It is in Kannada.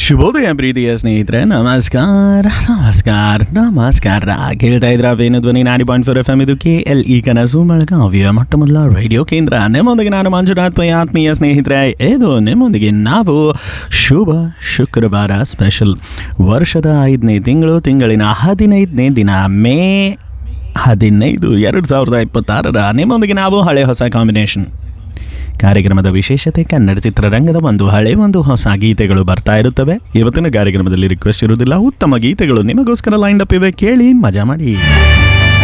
ಶುಭೋದಯ ಪ್ರೀತಿಯ ಸ್ನೇಹಿತರೆ ನಮಸ್ಕಾರ ನಮಸ್ಕಾರ ನಮಸ್ಕಾರ ಕೇಳ್ತಾ ಇದ್ರ ವೇಣು ಧ್ವನಿ ನಾಡಿ ಪಾಯಿಂಟ್ ಫೋರ್ ಎಫ್ ಎಮ್ ಇದು ಕೆ ಎಲ್ ಇ ಕನಸು ಬೆಳಗಾವಿಯ ಮೊಟ್ಟ ಮೊದಲ ರೇಡಿಯೋ ಕೇಂದ್ರ ನಿಮ್ಮೊಂದಿಗೆ ನಾನು ಮಂಜುನಾಥ್ ಪೈ ಆತ್ಮೀಯ ಸ್ನೇಹಿತರೆ ಇದು ನಿಮ್ಮೊಂದಿಗೆ ನಾವು ಶುಭ ಶುಕ್ರವಾರ ಸ್ಪೆಷಲ್ ವರ್ಷದ ಐದನೇ ತಿಂಗಳು ತಿಂಗಳಿನ ಹದಿನೈದನೇ ದಿನ ಮೇ ಹದಿನೈದು ಎರಡು ಸಾವಿರದ ಇಪ್ಪತ್ತಾರರ ನಿಮ್ಮೊಂದಿಗೆ ನಾವು ಹಳೆ ಹೊಸ ಕಾಂಬಿನೇಷನ್ ಕಾರ್ಯಕ್ರಮದ ವಿಶೇಷತೆ ಕನ್ನಡ ಚಿತ್ರರಂಗದ ಒಂದು ಹಳೆ ಒಂದು ಹೊಸ ಗೀತೆಗಳು ಬರ್ತಾ ಇರುತ್ತವೆ ಇವತ್ತಿನ ಕಾರ್ಯಕ್ರಮದಲ್ಲಿ ರಿಕ್ವೆಸ್ಟ್ ಇರುವುದಿಲ್ಲ ಉತ್ತಮ ಗೀತೆಗಳು ನಿಮಗೋಸ್ಕರ ಲೈನ್ ಅಪ್ ಇವೆ ಕೇಳಿ ಮಜಾ ಮಾಡಿ